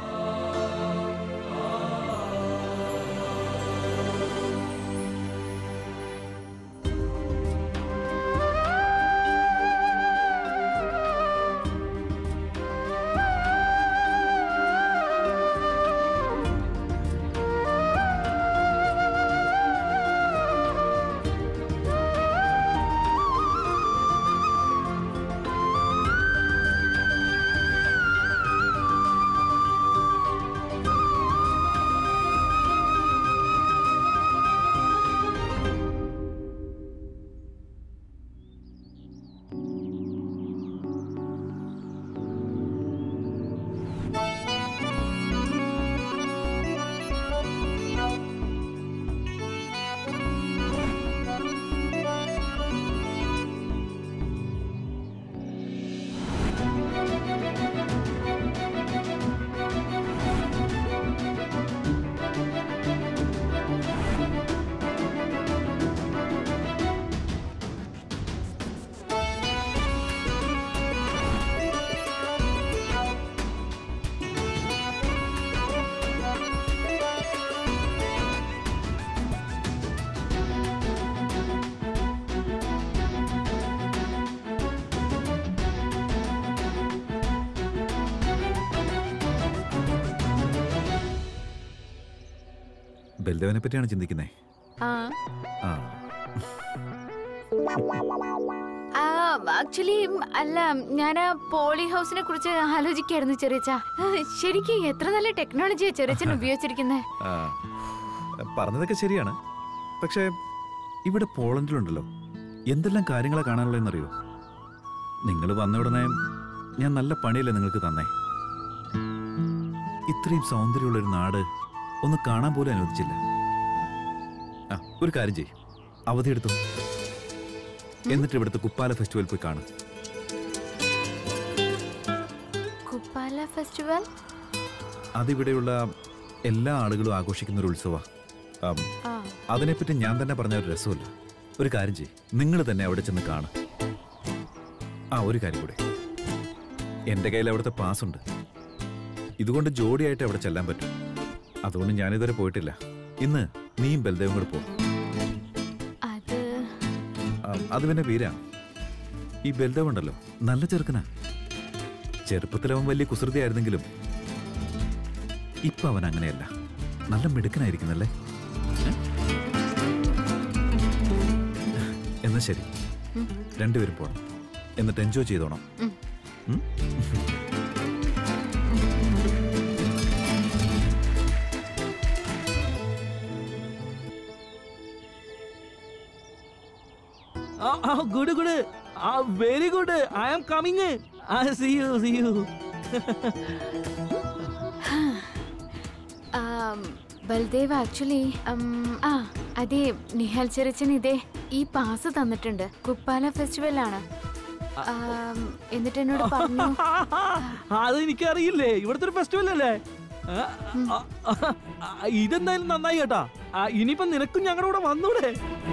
ബൽദേവനെ പറ്റിയാണ് ചിന്തിക്കുന്നേ ആ ആ ആക്ച്വലി അല്ല ഞാൻ ആ പോളി ഹൗസിനെ കുറിച്ച് ആലോചിക്കായിരുന്നു ചെറിയച്ച ശരിക്കും എത്ര നല്ല ടെക്നോളജിയാ ചെറിയച്ചൻ ഉപയോഗിച്ചിരിക്കുന്നത് ആ, പറഞ്ഞതൊക്കെ ശരിയാണ് പക്ഷേ ഇവിടെ പോളണ്ടിലുണ്ടല്ലോ എന്തെല്ലാം കാര്യങ്ങളാണ് കാണാനുള്ളതെന്നറിയോ നിങ്ങൾ വന്ന ഉടനെ ഞാൻ നല്ല പണിയല്ലേ നിങ്ങൾക്ക് തന്നേ ഇത്രയും സൗന്ദര്യമുള്ളൊരു നാട് ഒന്ന് കാണാൻ പോലും അനുവദിച്ചില്ല ആ ഒരു കാര്യം ചെയ്യും അവധിയെടുത്തു എന്നിട്ട് ഇവിടുത്തെ കുപ്പാല ഫെസ്റ്റിവൽ പോയി കാണും കുപ്പാല ഫെസ്റ്റിവൽ അതിവിടെയുള്ള എല്ലാ ആളുകളും ആഘോഷിക്കുന്ന ഒരു ഉത്സവമാണ് ആ അതിനെപ്പറ്റി ഞാൻ തന്നെ പറഞ്ഞ ഒരു രസമില്ല ഒരു കാര്യം ചെയ്യ് നിങ്ങൾ തന്നെ അവിടെ ചെന്ന് കാണും ആ ഒരു കാര്യം കൂടെ എൻ്റെ കയ്യിൽ അവിടുത്തെ പാസ് ഉണ്ട് ഇതുകൊണ്ട് ജോഡിയായിട്ട് അവിടെ ചെല്ലാൻ പറ്റും അതുകൊണ്ട് ഞാനിതുവരെ പോയിട്ടില്ല ഇന്ന് നീയും ബൽദേവും കൂടെ പോകും അത് അത് പിന്നെ വീരാ ഈ ബൽദേവ് ഉണ്ടല്ലോ നല്ല ചെറുക്കനാ ചെറുപ്പത്തിൽ അവൻ വലിയ കുസൃതിയായിരുന്നെങ്കിലും ഇപ്പൊ അവൻ അങ്ങനെയല്ല നല്ല മിടുക്കനായിരിക്കുന്നല്ലേ ഏ? എന്നാ ശരി രണ്ടുപേരും പോണം എന്നിട്ട് എൻജോയ് ചെയ്തോണം ഉം? Good good very good I am coming see you see you Baldev actually ആ അതെ നിഹാൽ ചെറിച്ചൻ ഇതേ ഈ പാസ് തന്നിട്ടുണ്ട് കുപ്പാല ഫെസ്റ്റിവലാണ് ആം, എന്നിട്ട് എന്നോട് പറഞ്ഞു അത് എനിക്കറിയില്ലേ ഇവിടുത്തെ ഒരു ഫെസ്റ്റിവൽ അല്ലേ ആ, ആ, ആ, ഇതെന്തായാലും നന്നായി കേട്ടാ ആ, ഇനിയിപ്പം നിനക്കും ഞങ്ങളുടെ കൂടെ വന്നൂടെ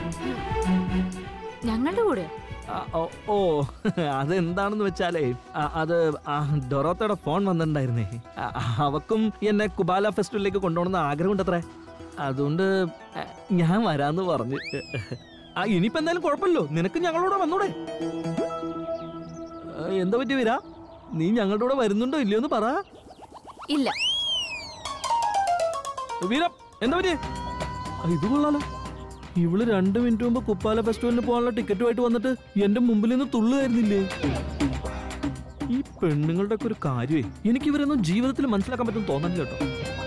ഞങ്ങളുടെ കൂടെ ആ, ഓ, ഓ അതെന്താണെന്ന് വെച്ചാലേ ആ, അത് ആ, ഡൊറോത്തയുടെ ഫോൺ വന്നിട്ടുണ്ടായിരുന്നേ ആ, അവക്കും എന്നെ കുബാല ഫെസ്റ്റിവലിലേക്ക് കൊണ്ടുപോകണമെന്ന് ആഗ്രഹമുണ്ടത്രേ അതുകൊണ്ട് ആ, ഞാൻ വരാന്ന് പറഞ്ഞു ആ ഇനിയിപ്പോ എന്തായാലും കുഴപ്പമില്ലോ നിനക്ക് ഞങ്ങളോട് വന്നൂടെ ആ, എന്താ പറ്റി വരാ നീ ഞങ്ങളുടെ കൂടെ വരുന്നുണ്ടോ ഇല്ലയോ എന്ന് പറ ഇല്ല വീര എന്താ പറ്റി ആ, ഇത് കൊള്ളാലോ ഇവള് രണ്ട് മിനിറ്റ് മുമ്പ് കുപ്പാല ഫെസ്റ്റിവലിന് പോകാനുള്ള ടിക്കറ്റുമായിട്ട് വന്നിട്ട് എന്റെ മുമ്പിൽ നിന്ന് തുള്ളുകായിരുന്നില്ലേ ഈ പെണ്ണുങ്ങളുടെ ഒക്കെ ഒരു കാര്യമേ എനിക്ക് ഇവരൊന്നും ജീവിതത്തിൽ മനസ്സിലാക്കാൻ പറ്റും തോന്നുന്നില്ല കേട്ടോ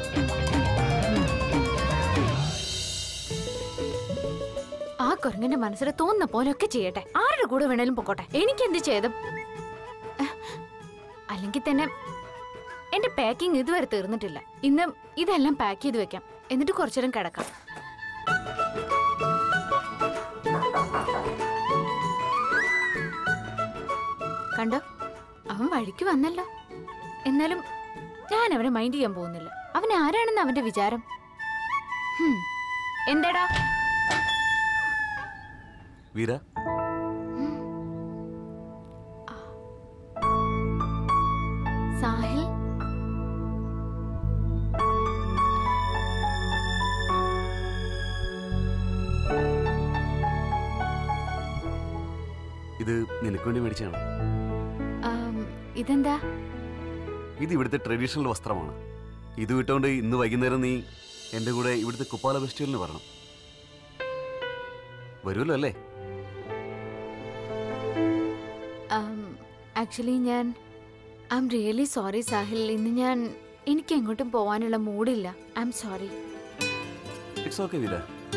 ആ കുരങ്ങന്റെ മനസ്സിൽ തോന്നുന്ന പോലെയൊക്കെ ചെയ്യട്ടെ ആരുടെ കൂടെ വേണേലും പൊക്കോട്ടെ എനിക്ക് എന്ത് ചെയ്തും അല്ലെങ്കിൽ തന്നെ എന്റെ പാക്കിംഗ് ഇതുവരെ തീർന്നിട്ടില്ല ഇന്ന് ഇതെല്ലാം പാക്ക് ചെയ്ത് വെക്കാം എന്നിട്ട് കുറച്ചേരം കിടക്കാം കണ്ടോ അവൻ വഴിക്ക് വന്നല്ലോ എന്നാലും ഞാൻ അവനെ മൈൻഡ് ചെയ്യാൻ പോകുന്നില്ല അവൻ ആരാണെന്ന് അവന്റെ വിചാരം ഹും, എന്താടാ വീര സാഹിൽ ഇത് നിനക്ക് വേണ്ടി മേടിച്ചാണ് ആം, ഇതെന്താ ഇത് ഇവിടുത്തെ ട്രഡീഷണൽ വസ്ത്രമാണ് ഇത് വിട്ടുകൊണ്ട് ഇന്ന് വൈകുന്നേരം നീ എൻ്റെ കൂടെ ഇവിടുത്തെ കുപ്പാല ഫെസ്റ്റിവലിന് വരണം വരുമല്ലോ അല്ലേ ആക്ച്വലി ഞാൻ I'm really sorry Sahil ഇന്ന് ഞാൻ എനിക്ക് എങ്ങോട്ടും പോവാനുള്ള മൂഡില്ല I'm sorry it's okay Veera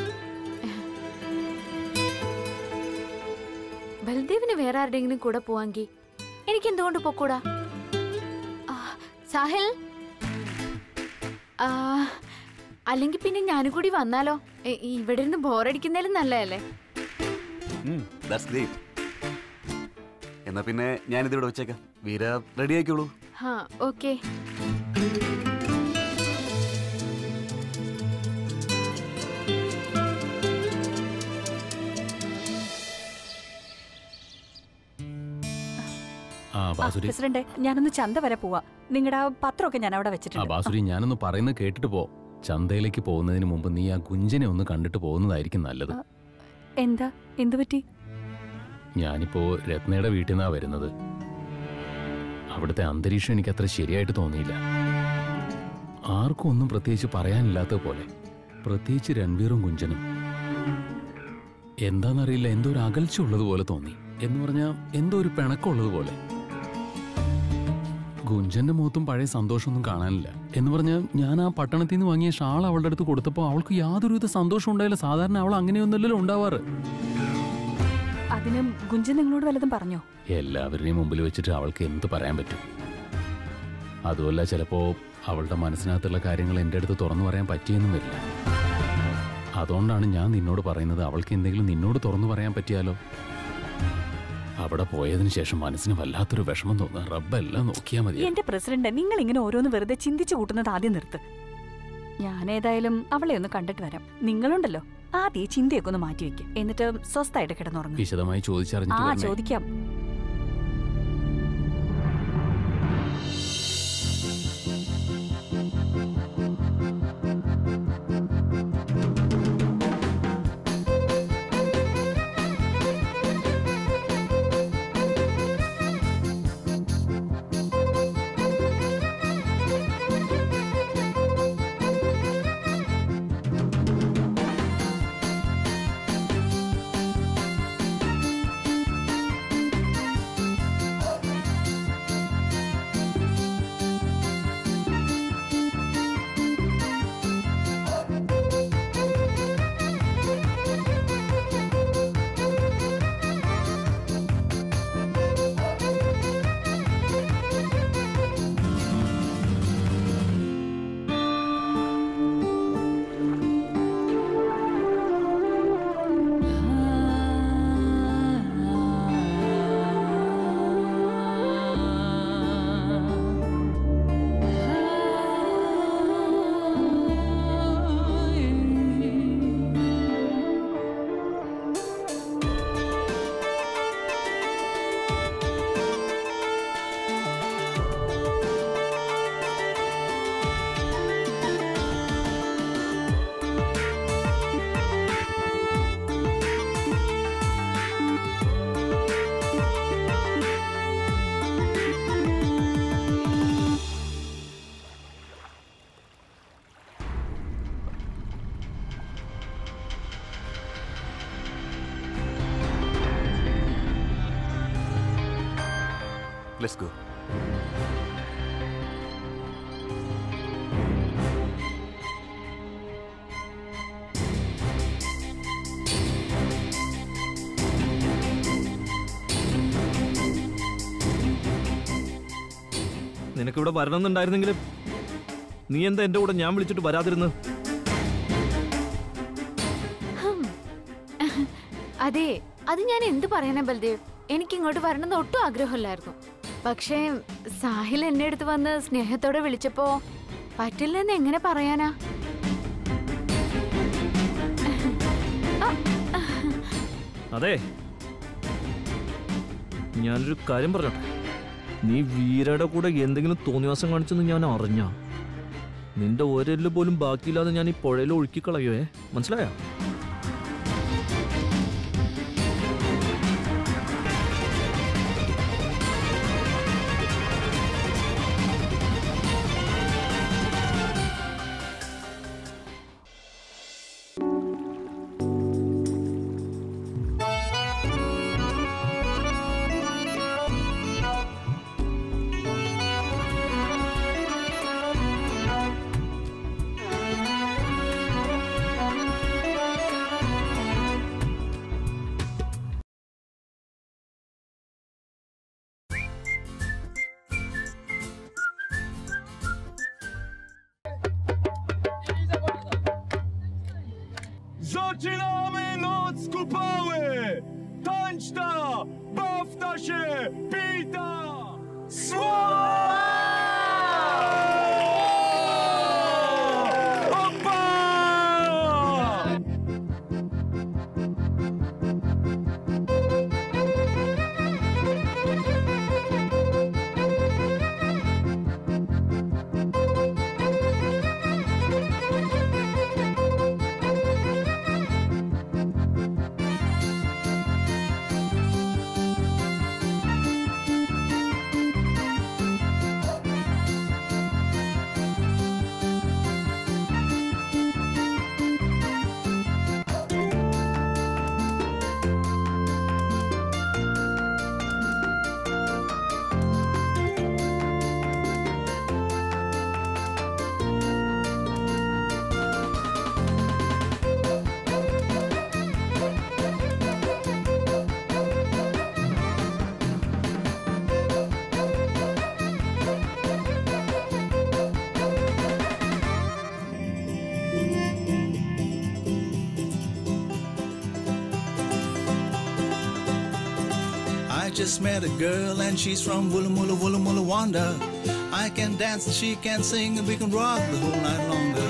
ബൽദേവിന് വേറെ ആരുടെയെങ്കിലും കൂടെ പോവാങ്കി എനിക്ക് എന്തുകൊണ്ട് പൊക്കൂടാ ആ, സാഹിൽ അല്ലെങ്കിൽ പിന്നെ ഞാനും കൂടി വന്നാലോ എ- ഇവിടെ ഇരുന്ന് ബോറടിക്കുന്നതിലും നല്ലതല്ലേ ദാറ്റ്സ് ഗ്രേറ്റ് എന്നാ പിന്നെ ഞാനിതിവിടെ വെച്ചേക്കാം വീര റെഡി ആയിക്കോളൂ ഹാ ഓക്കെ ആ ബാസുരി പ്രസിഡന്റ് ഞാനൊന്ന് ചന്ത വരെ പോവാ നിങ്ങളുടെ പത്രമൊക്കെ ഞാൻ അവിടെ ആ വെച്ചിട്ടുണ്ട് ബാസുരി ഞാനൊന്ന് പറയുന്നത് കേട്ടിട്ട് പോ ചന്തയിലേക്ക് പോകുന്നതിന് മുമ്പ് നീ ആ കുഞ്ചനെ ഒന്ന് കണ്ടിട്ട് പോകുന്നതായിരിക്കും നല്ലത് ആ. എന്താ എന്തു പറ്റി ഞാനിപ്പോ രത്നയുടെ വീട്ടിൽ നിന്നാ വരുന്നത് അവിടുത്തെ അന്തരീക്ഷം എനിക്ക് അത്ര ശരിയായിട്ട് തോന്നിയില്ല ആർക്കും ഒന്നും പ്രത്യേകിച്ച് പറയാനില്ലാത്ത പോലെ പ്രത്യേകിച്ച് രൺവീറും കുഞ്ചനും എന്താണെന്നറിയില്ല എന്തോ ഒരു അകൽച്ച ഉള്ളതുപോലെ തോന്നി എന്ന് പറഞ്ഞാൽ എന്തോ ഒരു പിണക്കമുള്ളതുപോലെ ഗുഞ്ചന്റെ മുഖത്തും പഴയ സന്തോഷമൊന്നും കാണാനില്ല എന്ന് പറഞ്ഞാൽ ഞാൻ ആ പട്ടണത്തിൽ നിന്ന് വാങ്ങിയ ഷാൾ അവളുടെ അടുത്ത് കൊടുത്തപ്പോൾ അവൾക്ക് യാതൊരുവിധ സന്തോഷം ഉണ്ടായില്ല സാധാരണ അവൾ അങ്ങനെയൊന്നുമല്ലല്ലോ ഉണ്ടാവാറ് അതിന് ഗുഞ്ചൻ നിങ്ങളോട് വല്ലതും പറഞ്ഞോ എല്ലാവരുടെയും മുമ്പിൽ വെച്ചിട്ട് അവൾക്ക് എന്ത് പറയാൻ പറ്റും അതുമല്ല ചിലപ്പോ അവളുടെ മനസ്സിനകത്തുള്ള കാര്യങ്ങൾ എൻ്റെ അടുത്ത് തുറന്നു പറയാൻ പറ്റിയെന്നും വരില്ല അതുകൊണ്ടാണ് ഞാൻ നിന്നോട് പറയുന്നത് അവൾക്ക് എന്തെങ്കിലും നിന്നോട് തുറന്നു പറയാൻ പറ്റിയാലോ അവിടെ പോയതിനു ശേഷം മനസ്സിന് വല്ലാത്തൊരു വിഷമം തോന്നുക റബ്ബെല്ലാം നോക്കിയാൽ മതി എന്റെ പ്രസിഡന്റ് നിങ്ങൾ ഇങ്ങനെ ഓരോന്ന് വെറുതെ ചിന്തിച്ചു കൂട്ടുന്നത് ആദ്യം നിർത്ത് ഞാൻ ഏതായാലും അവളെ ഒന്ന് കണ്ടിട്ട് വരാം നിങ്ങളുണ്ടല്ലോ ആദ്യം ഈ ചിന്തയൊക്കെ ഒന്ന് മാറ്റി വെക്കും എന്നിട്ട് സ്വസ്ഥായിട്ട് കിടന്നുറങ്ങും വിശദമായി ആ ചോദിച്ചറിഞ്ഞിട്ട് വരണേ. ചോദിക്കാം ആ ലെറ്റ്സ് ഗോ നിനക്കിവിടെ വരണമെന്നുണ്ടായിരുന്നെങ്കിൽ നീ എന്താ എന്റെ കൂടെ ഞാൻ വിളിച്ചിട്ട് വരാതിരുന്ന് ഹും. അതെ അത് ഞാൻ എന്ത് പറയാനാ ബൽദേവ് എനിക്ക് ഇങ്ങോട്ട് വരണമെന്ന് ഒട്ടും ആഗ്രഹമില്ലായിരുന്നു പക്ഷേ സാഹിൽ എന്നെ അടുത്ത് വന്ന് സ്നേഹത്തോടെ വിളിച്ചപ്പോ പറ്റില്ലെന്ന് എങ്ങനെ പറയാനാ അതെ ഞാനൊരു കാര്യം പറഞ്ഞോട്ടെ നീ വീരയുടെ കൂടെ എന്തെങ്കിലും തോന്നിവാസം കാണിച്ചെന്ന് ഞാൻ അറിഞ്ഞ നിന്റെ ഒരെല്ല് പോലും ബാക്കിയില്ലാതെ ഞാൻ ഈ പുഴയിൽ ഒഴുക്കിക്കളയുവേ മനസ്സിലായോ Zaczynamy noc kupały! Tańczta! Bawta się! Pita! Słowa! Opa! I just met a girl and she's from Woola Moola Woola Moola Wanda. I can dance and she can sing and we can rock the whole night longer.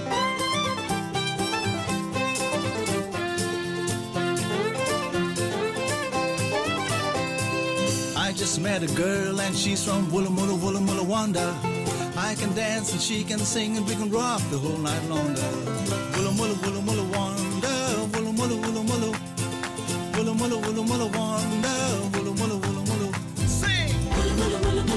I just met a girl and she's from Woola Moola Woola Moola Wanda. I can dance and she can sing and we can rock the whole night longer. Woola Moola Woola Moola Wanda. Woola Moola Woola Moola. Woola Moola Woola Moola Wanda. Woola Moola Woola Moola. Sing!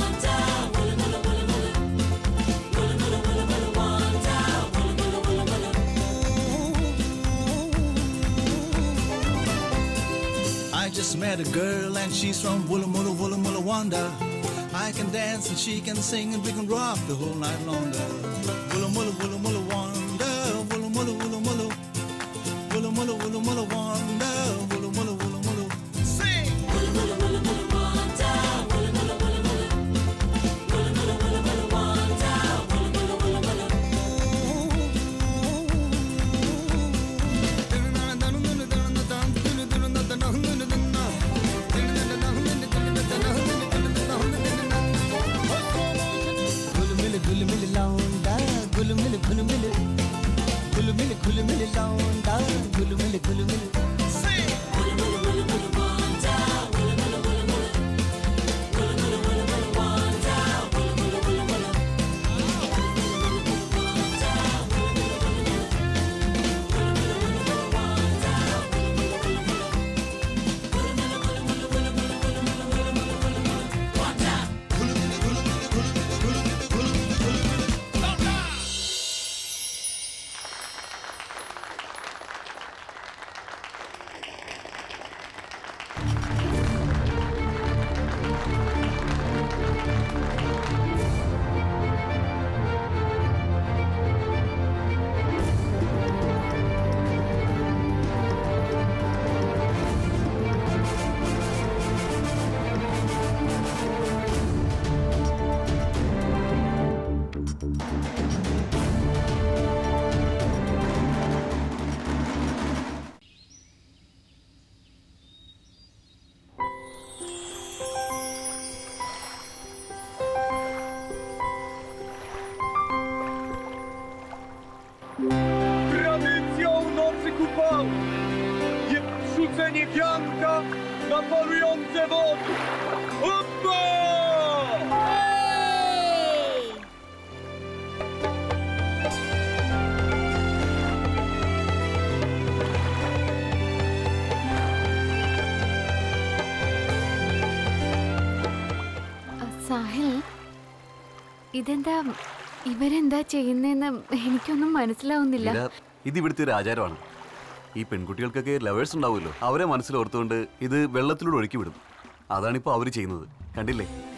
I just met a girl and she's from Woola Moola Woola Moola Wanda. I can dance and she can sing and we can rock the whole night longer. Woola Moola Woola Moola Wanda. Woola Moola Woola Moola. Woola Moola Woola Moola Wanda. Woola Moola Woola Moola. Sing! Tradycją nocy kupał jest rzucenie wianka na palujące wody. Hoppa! Sahil ഇതെന്താ ഇവരെന്താ ചെയ്യുന്നതെന്ന് എനിക്കൊന്നും മനസ്സിലാവുന്നില്ല ഇല്ല, ഇത് ഇവിടുത്തെ ഒരു ആചാരമാണ് ഈ പെൺകുട്ടികൾക്കൊക്കെ ലവേഴ്സ് ഉണ്ടാവുമല്ലോ അവരെ മനസ്സിൽ ഓർത്തുകൊണ്ട് ഇത് വെള്ളത്തിലൂടെ ഒഴുക്കി വിടും അതാണിപ്പോൾ അവർ ചെയ്യുന്നത് കണ്ടില്ലേ